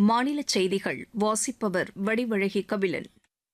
மாநில செய்திகள் வாசிப்பவர் வடிவழகி கபிலன்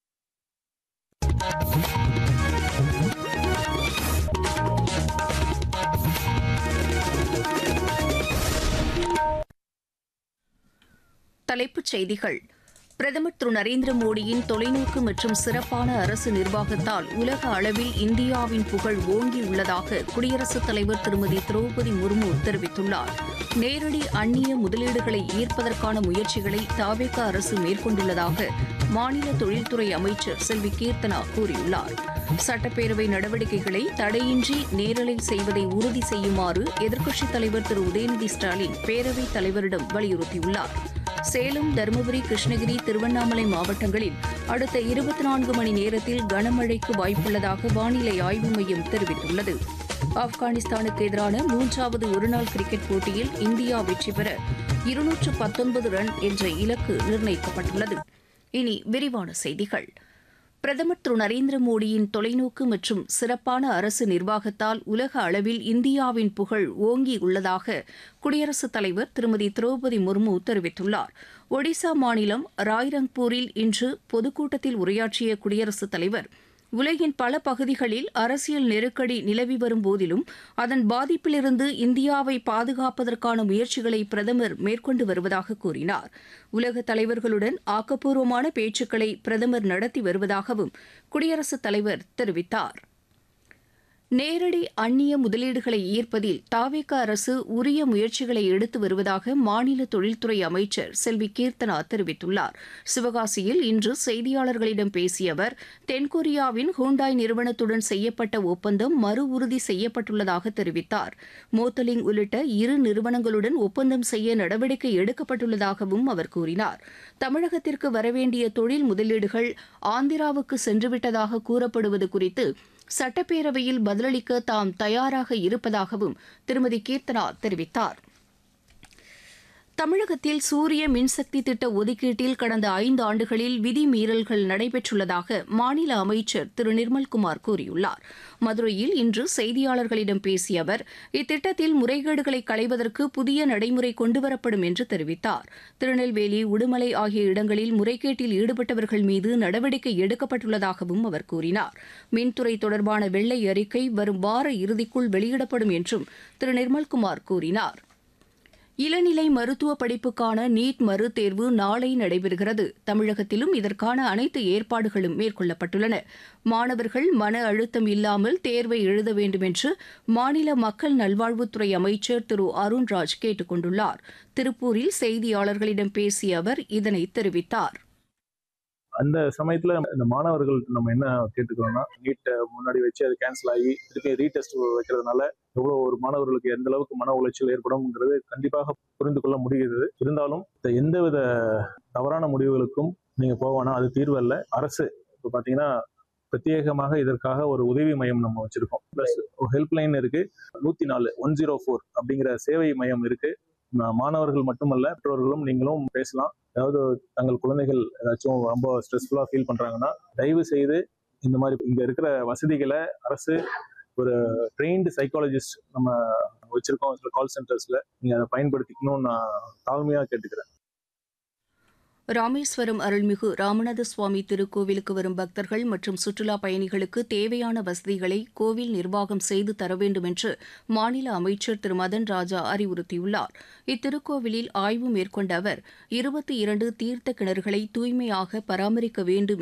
தலைப்புச் செய்திகள் பிரதமர் திரு நரேந்திர மோடியின் தொலைநோக்கு மற்றும் சிறப்பான அரசு நிர்வாகத்தால் உலக அளவில் இந்தியாவின் புகழ் ஓங்கியுள்ளதாக குடியரசுத் தலைவர் திருமதி திரௌபதி முர்மு தெரிவித்துள்ளார் நேரடி அந்நிய முதலீடுகளை ஈர்ப்பதற்கான முயற்சிகளை தாவேக அரசு மேற்கொண்டுள்ளதாக மாநில தொழில்துறை அமைச்சர் செல்வி கீர்த்தனா கூறியுள்ளார் சட்டப்பேரவை நடவடிக்கைகளை தடையின்றி நேரலில் செய்வதை உறுதி செய்யுமாறு எதிர்க்கட்சித் தலைவர் திரு உதயநிதி ஸ்டாலின் பேரவைத் தலைவரிடம் வலியுறுத்தியுள்ளார் சேலம் தருமபுரி கிருஷ்ணகிரி திருவண்ணாமலை மாவட்டங்களில் அடுத்த இருபத்தி நான்கு மணி நேரத்தில் கனமழைக்கு வாய்ப்புள்ளதாக வானிலை ஆய்வு மையம் தெரிவித்துள்ளது ஆப்கானிஸ்தானுக்கு எதிரான மூன்றாவது ஒருநாள் கிரிக்கெட் போட்டியில் இந்தியா வெற்றி பெற இருநூற்று பத்தொன்பது ரன் என்ற இலக்கு நிர்ணயிக்கப்பட்டுள்ளது இனி விரிவான செய்திகள் பிரதமர் திரு நரேந்திர மோடியின் தொலைநோக்கு மற்றும் சிறப்பான அரசு நிர்வாகத்தால் உலக அளவில் இந்தியாவின் புகழ் ஓங்கியுள்ளதாக குடியரசுத் தலைவர் திருமதி திரௌபதி முர்மு தெரிவித்துள்ளார் ஒடிசா மாநிலம் ராய்ரங்பூரில் இன்று பொதுக்கூட்டத்தில் உரையாற்றிய குடியரசுத் தலைவர் உலகின் பல பகுதிகளில் அரசியல் நெருக்கடி நிலவி வரும் போதிலும் அதன் பாதிப்பிலிருந்து இந்தியாவை பாதுகாப்பதற்கான முயற்சிகளை பிரதமர் மேற்கொண்டு வருவதாக கூறினார் உலக தலைவர்களுடன் ஆக்கப்பூர்வமான பேச்சுக்களை பிரதமர் நடத்தி வருவதாகவும் குடியரசுத் தலைவர் தெரிவித்தார் நேரடி அந்நிய முதலீடுகளை ஈர்ப்பதில் தாவேக அரசு உரிய முயற்சிகளை எடுத்து வருவதாக மாநில தொழில்துறை அமைச்சர் செல்வி கீர்த்தனா தெரிவித்துள்ளார் சிவகாசியில் இன்று செய்தியாளர்களிடம் பேசிய அவர் தென்கொரியாவின் ஹூண்டாய் நிறுவனத்துடன் செய்யப்பட்ட ஒப்பந்தம் மறு உறுதி செய்யப்பட்டுள்ளதாக தெரிவித்தார் மோத்தலிங் உள்ளிட்ட இரு நிறுவனங்களுடன் ஒப்பந்தம் செய்ய நடவடிக்கை எடுக்கப்பட்டுள்ளதாகவும் அவர் கூறினார் தமிழகத்திற்கு வரவேண்டிய தொழில் முதலீடுகள் ஆந்திராவுக்கு சென்றுவிட்டதாக கூறப்படுவது குறித்து சட்டப்பேரவையில் பதிலளிக்க தாம் தயாராக இருப்பதாகவும் திருமதி கீர்த்தனா தெரிவித்தார் தமிழகத்தில் சூரிய மின்சக்தி திட்ட ஒதுக்கீட்டில் கடந்த ஐந்து ஆண்டுகளில் விதிமீறல்கள் நடைபெற்றுள்ளதாக மாநில அமைச்சர் திரு நிர்மல்குமார் கூறியுள்ளார் மதுரையில் இன்று செய்தியாளர்களிடம் பேசிய அவர் இத்திட்டத்தில் முறைகேடுகளை களைவதற்கு புதிய நடைமுறை கொண்டுவரப்படும் என்று தெரிவித்தார் திருநெல்வேலி உடுமலை ஆகிய இடங்களில் முறைகேட்டில் ஈடுபட்டவர்கள் மீது நடவடிக்கை எடுக்கப்பட்டுள்ளதாகவும் அவர் கூறினார் மின்துறை தொடர்பான வெள்ளை அறிக்கை வரும் வார இறுதிக்குள் வெளியிடப்படும் என்றும் திரு நிர்மல்குமார் கூறினார் இளநிலை மருத்துவ படிப்புக்கான நீட் மறுதேர்வு நாளை நடைபெறுகிறது தமிழகத்திலும் இதற்கான அனைத்து ஏற்பாடுகளும் மேற்கொள்ளப்பட்டுள்ளன மாணவர்கள் மன அழுத்தம் இல்லாமல் தேர்வை எழுத வேண்டும் என்று மாநில மக்கள் நல்வாழ்வுத்துறை அமைச்சர் திரு அருண்ராஜ் கேட்டுக் கொண்டுள்ளார் திருப்பூரில் செய்தியாளர்களிடம் பேசிய அவர் இதனை தெரிவித்தார் அந்த சமயத்துல இந்த மாணவர்கள் நம்ம என்ன கேட்டுக்கிறோம்னா நீட்டை முன்னாடி வச்சு அது கேன்சல் ஆகி திருப்பி ரீடெஸ்ட் வைக்கிறதுனால எவ்வளவு ஒரு மாணவர்களுக்கு எந்த அளவுக்கு மன உளைச்சல் ஏற்படும்ங்கிறது கண்டிப்பாக புரிந்து கொள்ள முடிகிறது இருந்தாலும் இந்த எந்தவித தவறான முடிவுகளுக்கும் நீங்க போவானா அது தீர்வு அல்ல அரசு இப்போ பாத்தீங்கன்னா பிரத்யேகமாக இதற்காக ஒரு உதவி மையம் நம்ம வச்சிருக்கோம் பிளஸ் ஹெல்ப்லைன் இருக்கு நூத்தி நாலு ஒன் ஜீரோ ஃபோர் அப்படிங்கிற சேவை மையம் இருக்கு மாணவர்கள் மட்டுமல்ல பெற்றோர்களும் நீங்களும் பேசலாம் அதாவது தங்கள் குழந்தைகள் ஏதாச்சும் ரொம்ப ஸ்ட்ரெஸ்ஃபுல்லா ஃபீல் பண்றாங்கன்னா தயவு செய்து இந்த மாதிரி இங்க இருக்கிற வசதிகளை அரசு ஒரு ட்ரெயின்டு சைக்காலஜிஸ்ட் நம்ம வச்சிருக்கோம் சில கால் சென்டர்ஸ்ல நீங்க அதை பயன்படுத்திக்கணும்னு நான் தாழ்மையா கேட்டுக்கிறேன் ராமேஸ்வரம் அருள்மிகு ராமநாத சுவாமி திருக்கோவிலுக்கு வரும் பக்தர்கள் மற்றும் சுற்றுலா பயணிகளுக்கு தேவையான வசதிகளை கோவில் நிர்வாகம் செய்து தர வேண்டும் என்று மாநில அமைச்சர் திரு மதன் ராஜா அறிவுறுத்தியுள்ளார் இத்திருக்கோவிலில் ஆய்வு மேற்கொண்ட அவர் இருபத்தி இரண்டு தீர்த்த கிணறுகளை தூய்மையாக பராமரிக்க வேண்டும்